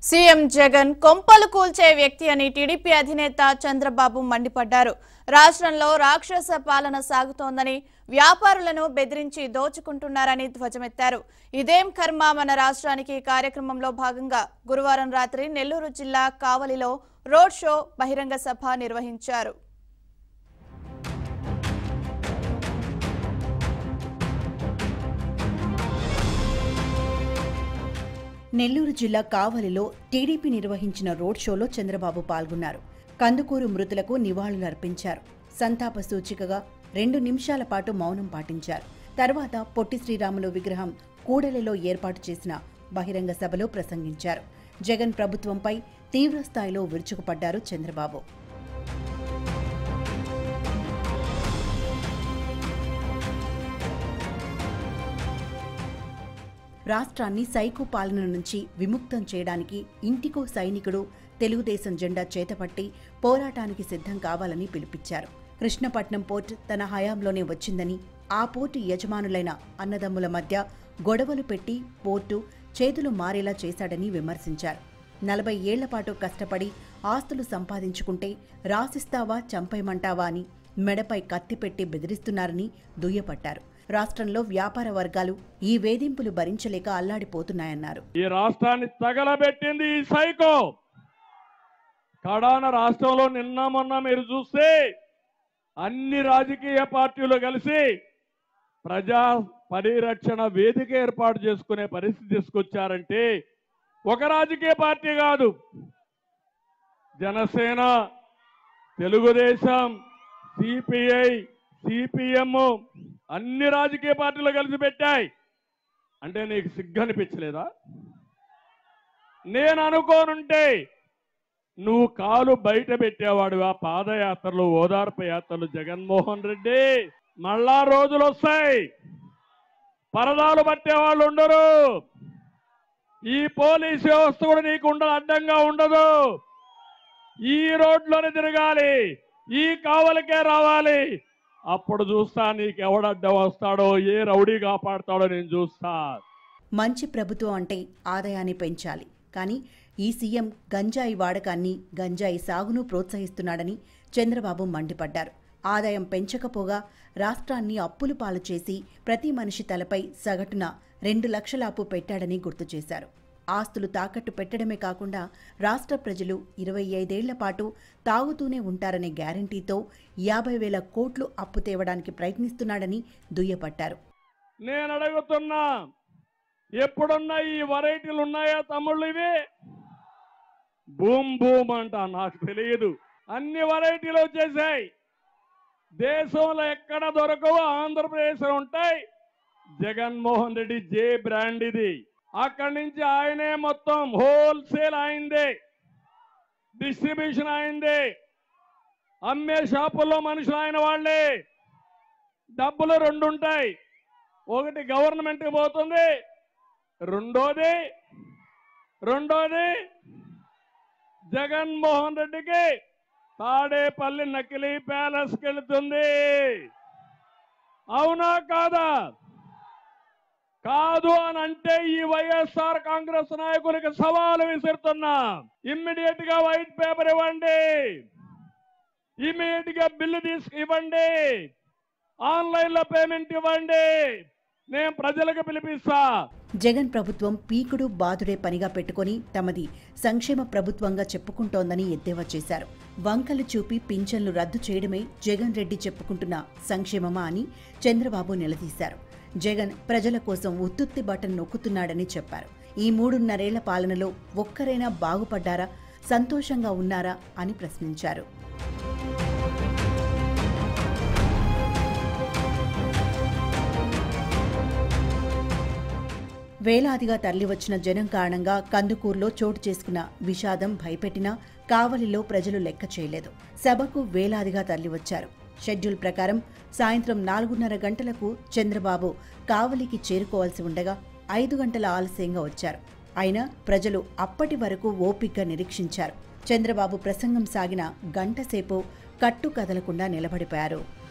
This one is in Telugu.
సీఎం జగన్ కొంపలు కూల్చే వ్యక్తి అని టీడీపీ అధినేత చంద్రబాబు మండిపడ్డారు రాష్ట్రంలో రాక్షస పాలన సాగుతోందని వ్యాపారులను బెదిరించి దోచుకుంటున్నారని ధ్వజమెత్తారు ఇదేం కర్మ మన రాష్ట్రానికి కార్యక్రమంలో భాగంగా గురువారం రాత్రి నెల్లూరు జిల్లా కావలిలో రోడ్ షో బహిరంగ సభ నిర్వహించారు నెల్లూరు జిల్లా కావలిలో టీడీపీ నిర్వహించిన రోడ్ షోలో చంద్రబాబు పాల్గొన్నారు కందుకూరు మృతులకు నివాళులర్పించారు సంతాప సూచికగా రెండు నిమిషాల పాటు మౌనం పాటించారు తర్వాత పొట్టి శ్రీరాములు విగ్రహం కూడలిలో ఏర్పాటు చేసిన బహిరంగ సభలో ప్రసంగించారు జగన్ ప్రభుత్వంపై తీవ్రస్థాయిలో విరుచుకుపడ్డారు చంద్రబాబు రాష్ట్రాన్ని సైకో పాలన నుంచి విముక్తం చేయడానికి ఇంటికో సైనికుడు తెలుగుదేశం జెండా చేతపట్టి పోరాటానికి సిద్ధం కావాలని పిలుపిచ్చారు కృష్ణపట్నం పోర్ట్ తన హయాంలోనే వచ్చిందని ఆ పోర్టు యజమానులైన అన్నదమ్ముల మధ్య గొడవలు పెట్టి పోర్టు చేతులు మారేలా చేశాడని విమర్శించారు నలభై ఏళ్ల పాటు కష్టపడి ఆస్తులు సంపాదించుకుంటే రాసిస్తావా చంపేయమంటావా అని మెడపై కత్తి పెట్టి బెదిరిస్తున్నారని దుయ్యపట్టారు రాష్ట్రంలో వ్యాపార వర్గాలు ఈ వేధింపులు భరించలేక అల్లాడిపోతున్నాయన్నారు ఈ రాష్ట్రాన్ని తగలబెట్టింది ఈ సైకో కడాన రాష్ట్రంలో నిన్న మొన్న మీరు చూస్తే అన్ని రాజకీయ పార్టీలు కలిసి ప్రజా పరిరక్షణ వేదిక ఏర్పాటు చేసుకునే పరిస్థితి తీసుకొచ్చారంటే ఒక రాజకీయ పార్టీ కాదు జనసేన తెలుగుదేశం సిపిఐ సిపిఎం అన్ని రాజకీయ పార్టీలు కలిసి పెట్టాయి అంటే నీకు సిగ్గు అనిపించలేదా నేను అనుకోనుంటే నువ్వు కాలు బయట పెట్టేవాడు ఆ పాదయాత్రలు ఓదార్పు యాత్రలు జగన్మోహన్ రెడ్డి మళ్ళా రోజులు వస్తాయి పరదాలు పట్టేవాళ్ళు ఉండరు ఈ పోలీస్ వ్యవస్థ కూడా నీకు ఉండదు అడ్డంగా ఉండదు ఈ రోడ్లోనే తిరగాలి ఈ కావలికే రావాలి అప్పుడు చూస్తా నీకు ఎవడడ్డం వస్తాడో ఏ రౌడీ కాపాడుతాడో నేను చూస్తా మంచి ప్రభుత్వం అంటే ఆదాయాన్ని పెంచాలి కానీ ఈ సీఎం గంజాయి వాడకాన్ని గంజాయి సాగును ప్రోత్సహిస్తున్నాడని చంద్రబాబు మండిపడ్డారు ఆదాయం పెంచకపోగా రాష్ట్రాన్ని అప్పులు పాలు చేసి ప్రతి మనిషి తలపై సగటున రెండు లక్షల అప్పు పెట్టాడని గుర్తు చేశారు ఆస్తులు తాకట్టు పెట్టడమే కాకుండా రాష్ట్ర ప్రజలు ఇరవై ఐదేళ్ల పాటు తాగుతూనే ఉంటారనే గ్యారంటీతో యాభై వేల కోట్లు అప్పు తేవడానికి ప్రయత్నిస్తున్నాడని దుయ్యపట్టారు నేను అడుగుతున్నా ఎప్పుడున్నా ఈ వెరైటీలు ఉన్నాయా తమ్ముళ్ళు ఇవి బూమ్ బూమ్ అంట నాకు తెలియదు అన్ని వెరైటీలు వచ్చేసాయి దేశంలో ఎక్కడ దొరకవు ఆంధ్రప్రదేశ్లో ఉంటాయి జగన్మోహన్ రెడ్డి జే బ్రాండ్ ఇది అక్కడి నుంచి ఆయనే మొత్తం హోల్సేల్ అయిందే డిస్ట్రిబ్యూషన్ అయిందే అమ్మే షాపుల్లో మనుషులు ఆయన వాళ్ళే డబ్బులు రెండు ఉంటాయి ఒకటి గవర్నమెంట్కి పోతుంది రెండోది రెండోది జగన్మోహన్ రెడ్డికి తాడేపల్లి నకిలీ ప్యాలెస్కి వెళుతుంది అవునా కాదా కాదు అని అంటే ఈ వైఎస్ఆర్ కాంగ్రెస్ నాయకులకి సవాలు విసురుతున్నా ఇమ్మీడియట్ గా వైట్ పేపర్ ఇవ్వండి ఇమ్మీడియట్ గా బిల్లు తీసుకు ఇవ్వండి ఆన్లైన్ లో పేమెంట్ ఇవ్వండి నేను ప్రజలకు పిలిపిస్తా జగన్ ప్రభుత్వం పీకుడు బాదుడే పనిగా పెట్టుకొని తమది సంక్షేమ ప్రభుత్వంగా చెప్పుకుంటోందని ఎద్దేవా చేశారు వంకలు చూపి పింఛన్లు రద్దు చేయడమే జగన్ రెడ్డి చెప్పుకుంటున్న సంక్షేమమా అని చంద్రబాబు నిలదీశారు జగన్ ప్రజల కోసం ఉత్తుత్తి బటన్ నొక్కుతున్నాడని చెప్పారు ఈ మూడున్నరేళ్ల పాలనలో ఒక్కరైనా బాగుపడ్డారా సంతోషంగా ఉన్నారా అని ప్రశ్నించారు వేలాదిగా తరలివచ్చిన జనం కారణంగా కందుకూరులో చోటు చేసుకున్న విషాదం భయపెట్టినా కావలిలో ప్రజలు లెక్క చేయలేదు సభకు వేలాదిగా తరలివచ్చారు షెడ్యూల్ ప్రకారం సాయంత్రం నాలుగున్నర గంటలకు చంద్రబాబు కావలికి చేరుకోవాల్సి ఉండగా ఐదు గంటల ఆలస్యంగా వచ్చారు అయినా ప్రజలు అప్పటి వరకు ఓపిగ్గా నిరీక్షించారు చంద్రబాబు ప్రసంగం సాగిన గంటసేపు కట్టు కదలకుండా నిలబడిపోయారు